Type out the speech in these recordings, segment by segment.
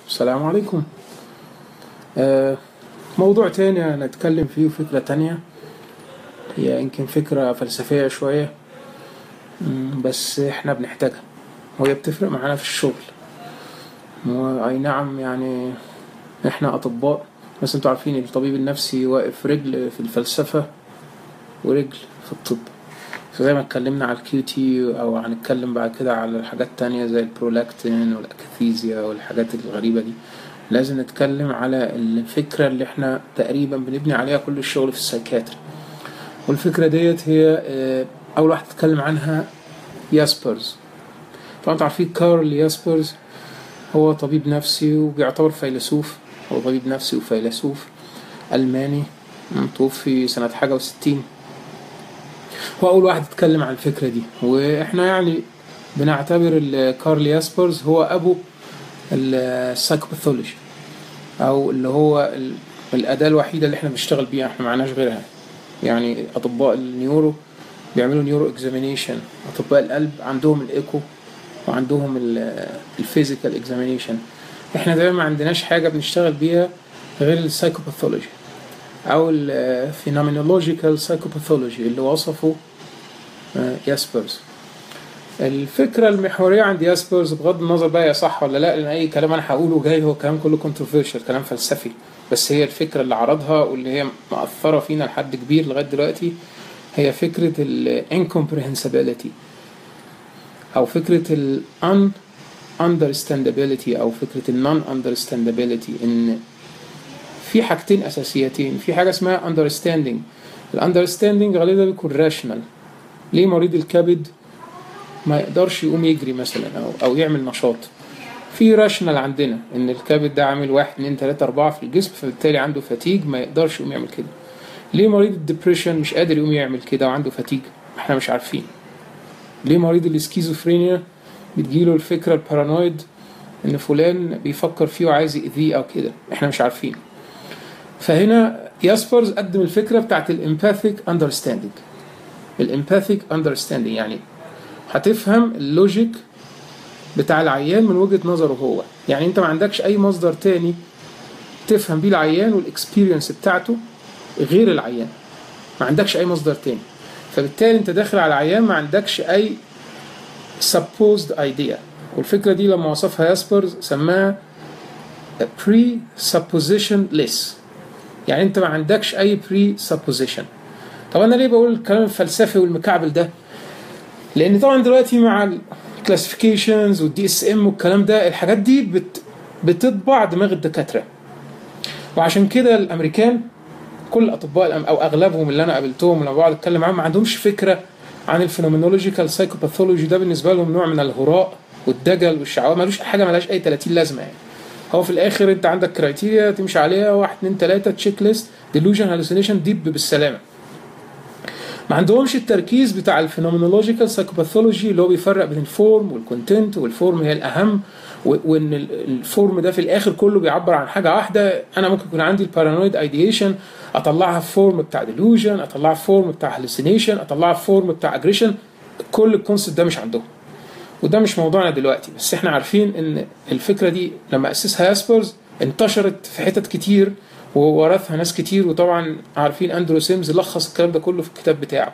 السلام عليكم آه، موضوع تاني هنتكلم فيه وفكرة تانية هي يمكن فكرة فلسفية شوية مم، بس احنا بنحتاجها وهي بتفرق معانا في الشغل واي نعم يعني احنا اطباء بس انتوا عارفين الطبيب النفسي واقف رجل في الفلسفة ورجل في الطب فزي ما اتكلمنا على الكيو تي او هنتكلم بعد كده على حاجات تانية زي البرولاكتين والاكاثيزيا والحاجات الغريبة دي لازم نتكلم على الفكرة اللي احنا تقريبا بنبني عليها كل الشغل في السايكاتري والفكرة ديت هي آه، أول واحد اتكلم عنها ياسبرز طبعا انتوا عارفين كارل ياسبرز هو طبيب نفسي وبيعتبر فيلسوف هو طبيب نفسي وفيلسوف ألماني توفي سنة حاجة وستين هو أول واحد اتكلم عن الفكرة دي وإحنا يعني بنعتبر ال- كارل ياسبرز هو أبو السايكوباثولوجي أو اللي هو ال- الأداة الوحيدة اللي إحنا بنشتغل بيها إحنا معناش غيرها يعني أطباء النيورو بيعملوا نيورو اكزامينيشن أطباء القلب عندهم الإيكو وعندهم الفيزيكال اكزامينيشن إحنا دايما ما عندناش حاجة بنشتغل بيها غير السايكوباثولوجي أو الفينومينولوجيكال سايكوباثولوجي اللي وصفه آه، ياسبرز الفكرة المحورية عند ياسبرز بغض النظر بقى هي صح ولا لا لأن أي كلام أنا هقوله جاي هو كلام كله controversial كلام فلسفي بس هي الفكرة اللي عرضها واللي هي مأثرة فينا لحد كبير لغاية دلوقتي هي فكرة ال incomprehensibility أو فكرة ال un understandability أو فكرة ال non understandability إن في حاجتين أساسيتين في حاجة اسمها understanding ال understanding غالبا بيكون rational ليه مريض الكبد ما يقدرش يقوم يجري مثلا او او يعمل نشاط في راشنال عندنا ان الكبد ده عامل واحد اتنين تلاته اربعه في الجسم فبالتالي عنده فتيج ما يقدرش يقوم يعمل كده ليه مريض الدبريشن مش قادر يقوم يعمل كده وعنده فتيج احنا مش عارفين ليه مريض الاسكيزوفرينيا بتجيله الفكره البارانويد ان فلان بيفكر فيه وعايز يأذيه او كده احنا مش عارفين فهنا ياسبرز قدم الفكره بتاعت الامباثيك اندرستاندينج الامباثيك اندرستاندينج يعني هتفهم اللوجيك بتاع العيان من وجهة نظره هو يعني انت ما عندكش اي مصدر تاني تفهم بيه العيان والاكسبيرينس بتاعته غير العيان ما عندكش اي مصدر تاني فبالتالي انت داخل على العيان ما عندكش اي supposed idea والفكرة دي لما وصفها ياسبرز سماها presuppositionless يعني انت ما عندكش اي presupposition طب انا ليه بقول الكلام الفلسفي والمكعبل ده لان طبعا دلوقتي مع الكلاسيفيكيشنز والدي اس ام والكلام ده الحاجات دي بت بتطبع دماغ الدكاتره وعشان كده الامريكان كل اطباء الأم- او اغلبهم اللي انا قابلتهم لما بقعد اتكلم معاهم ما عندهمش فكره عن الفينومينولوجيكال سايكوباثولوجي ده بالنسبه لهم نوع من الهراء والدجل والشعوذه ملوش حاجه ملهاش اي 30 لازمه يعني هو في الاخر انت عندك كرايتيريا تمشي عليها واحد اتنين تلاته تشيك ليست ديلوجن هالوسينيشن ديب بالسلامه ما عندهمش التركيز بتاع الفينومينولوجيكال سايكوباثولوجي اللي هو بيفرق بين الفورم والكونتنت والفورم هي الاهم و- وان ال- الفورم ده في الاخر كله بيعبر عن حاجه واحده انا ممكن يكون عندي البارانويد ايديشن اطلعها في فورم بتاع ديلوجن اطلعها في فورم بتاع هلوسينيشن اطلعها في فورم بتاع اجريشن كل الكونسيبت ده مش عندهم وده مش موضوعنا دلوقتي بس احنا عارفين ان الفكره دي لما اسسها ياسبرز انتشرت في حتت كتير وورثها ناس كتير وطبعا عارفين اندرو سيمز لخص الكلام ده كله في الكتاب بتاعه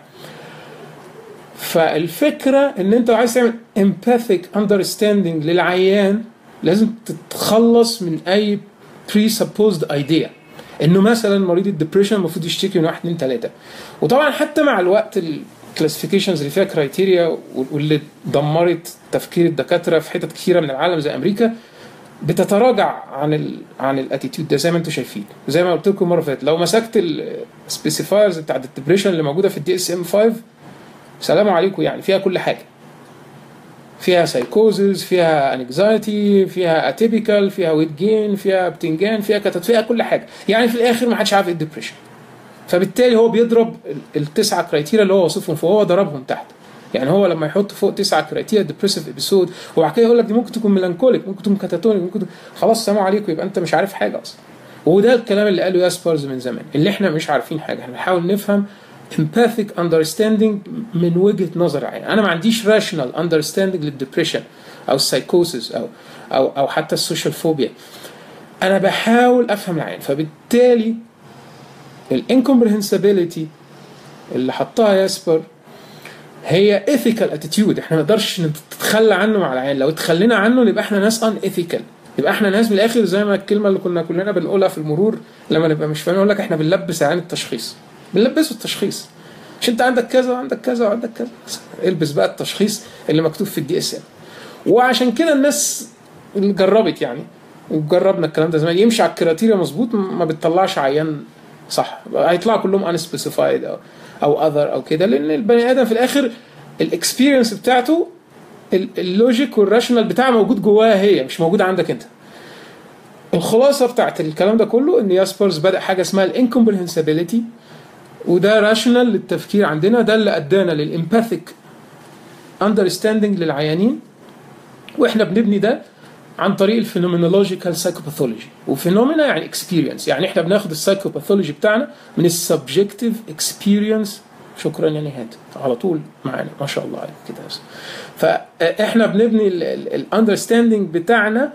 فالفكره ان انت لو عايز تعمل empathic understanding للعيان لازم تتخلص من اي presupposed idea انه مثلا مريض الدبريشن المفروض يشتكي من واحد اتنين تلاته وطبعا حتى مع الوقت الكلاسيفيكيشنز اللي فيها كرايتيريا واللي دمرت تفكير الدكاتره في حتت كثيره من العالم زي امريكا بتتراجع عن ال عن الاتيتيود ده زي ما انتم شايفين زي ما قلت لكم مره فاتت لو مسكت السبيسيفايرز بتاعت الدبريشن اللي موجوده في الدي اس ام 5 سلام عليكم يعني فيها كل حاجه فيها سايكوزز فيها انكزايتي فيها اتيبيكال فيها ويت جين فيها بتنجان فيها كتت فيها كل حاجه يعني في الاخر ما حدش عارف ايه الدبريشن فبالتالي هو بيضرب ال- التسعه كرايتيريا اللي هو وصفهم فهو ضربهم تحت يعني هو لما يحط فوق تسعه كرايتيريا ديبريسيف ابيسود وبعد كده يقول لك دي ممكن تكون ميلانكوليك ممكن تكون كاتاتونيك ممكن تكون خلاص سلام عليكم يبقى انت مش عارف حاجه اصلا وده الكلام اللي قاله ياسبرز من زمان اللي احنا مش عارفين حاجه احنا بنحاول نفهم empathic understanding من وجهه نظر عين انا ما عنديش rational understanding للدبريشن او السايكوسيس او او او حتى السوشيال فوبيا انا بحاول افهم العين فبالتالي الانكمبرهنسبيلتي اللي حطها ياسبر هي ethical attitude احنا ما نقدرش نتخلى عنه مع العين لو اتخلينا عنه يبقى احنا ناس ان ethical يبقى احنا ناس من الاخر زي ما الكلمه اللي كنا كلنا بنقولها في المرور لما نبقى مش فاهمين نقول لك احنا بنلبس عين التشخيص بنلبسه التشخيص مش انت عندك كذا وعندك كذا وعندك كذا البس بقى التشخيص اللي مكتوب في الدي اس ام وعشان كده الناس اللي جربت يعني وجربنا الكلام ده زمان يمشي على الكريتيريا مظبوط ما بتطلعش عيان صح هيطلعوا كلهم ان سبيسيفايد او او اذر او كده لان البني ادم في الاخر الاكسبيرينس بتاعته اللوجيك والراشونال بتاعه موجود جواها هي مش موجود عندك انت الخلاصه بتاعت الكلام ده كله ان ياسبرز بدا حاجه اسمها الانكمبرهنسبيلتي وده راشونال للتفكير عندنا ده اللي ادانا للامباثيك اندرستاندنج للعيانين واحنا بنبني ده عن طريق الفينومينولوجيكال سايكوباثولوجي وفينومينا يعني اكسبيرينس يعني احنا بناخد السايكوباثولوجي بتاعنا من السبجكتيف اكسبيرينس شكرا يا نهاد على طول معانا ما شاء الله عليك كده فاحنا بنبني الاندرستاندنج بتاعنا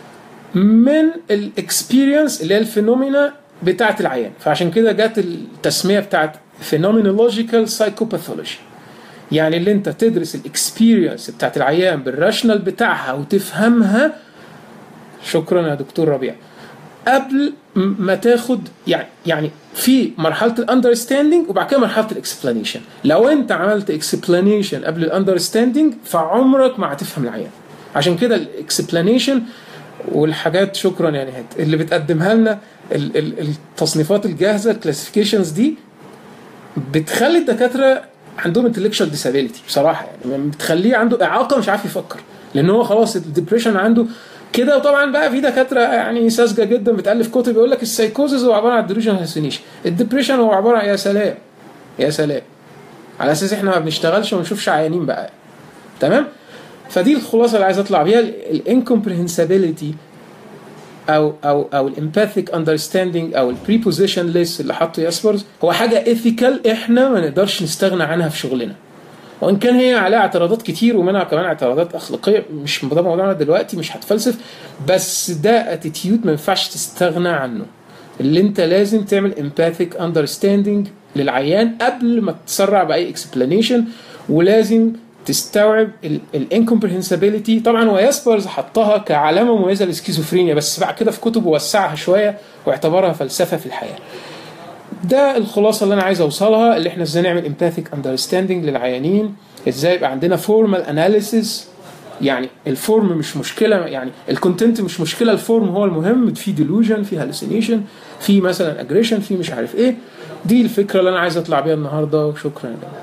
من الاكسبيرينس اللي هي الفينومينا بتاعت العيان فعشان كده جت التسميه بتاعت فينومينولوجيكال سايكوباثولوجي يعني اللي انت تدرس الاكسبيرينس بتاعت العيان بالراشنال بتاعها وتفهمها شكرا يا دكتور ربيع قبل ما تاخد يعني يعني في مرحله الاندرستاندنج وبعد كده مرحله الاكسبلانيشن لو انت عملت اكسبلانيشن قبل الاندرستاندنج فعمرك ما هتفهم العيان عشان كده الاكسبلانيشن والحاجات شكرا يعني هات اللي بتقدمها لنا التصنيفات الجاهزه الكلاسيفيكيشنز دي بتخلي الدكاتره عندهم انتلكشوال ديسابيلتي بصراحه يعني بتخليه عنده اعاقه مش عارف يفكر لان هو خلاص الدبريشن عنده كده وطبعا بقى في دكاتره يعني ساذجه جدا بتالف كتب يقول لك السايكوزز هو عباره عن ديلوجن هالوسينيشن الدبريشن هو عباره عن يا سلام يا سلام على اساس احنا ما بنشتغلش وما بنشوفش عيانين بقى تمام فدي الخلاصه اللي عايز اطلع بيها الانكمبرهنسبيلتي او او او الامباثيك اندرستاندينج او البريبوزيشن ليس اللي حطه ياسبرز هو حاجه ايثيكال احنا ما نقدرش نستغنى عنها في شغلنا وان كان هي عليها اعتراضات كتير ومنها كمان اعتراضات اخلاقيه مش ده موضوعنا دلوقتي مش هتفلسف بس ده اتيتيود ما ينفعش تستغنى عنه اللي انت لازم تعمل امباثيك اندرستاندينج للعيان قبل ما تسرع باي اكسبلانيشن ولازم تستوعب الانكمبرهنسبيلتي طبعا هو ياسبرز حطها كعلامه مميزه للسكيزوفرينيا بس بعد كده في كتبه وسعها شويه واعتبرها فلسفه في الحياه ده الخلاصه اللي انا عايز اوصلها اللي احنا ازاي نعمل امباثيك اندرستاندينج للعيانين ازاي يبقى عندنا فورمال اناليسيس يعني الفورم مش مشكله يعني الكونتنت مش مشكله الفورم هو المهم في ديلوجن في هالوسينيشن في مثلا اجريشن في مش عارف ايه دي الفكره اللي انا عايز اطلع بيها النهارده وشكرا لك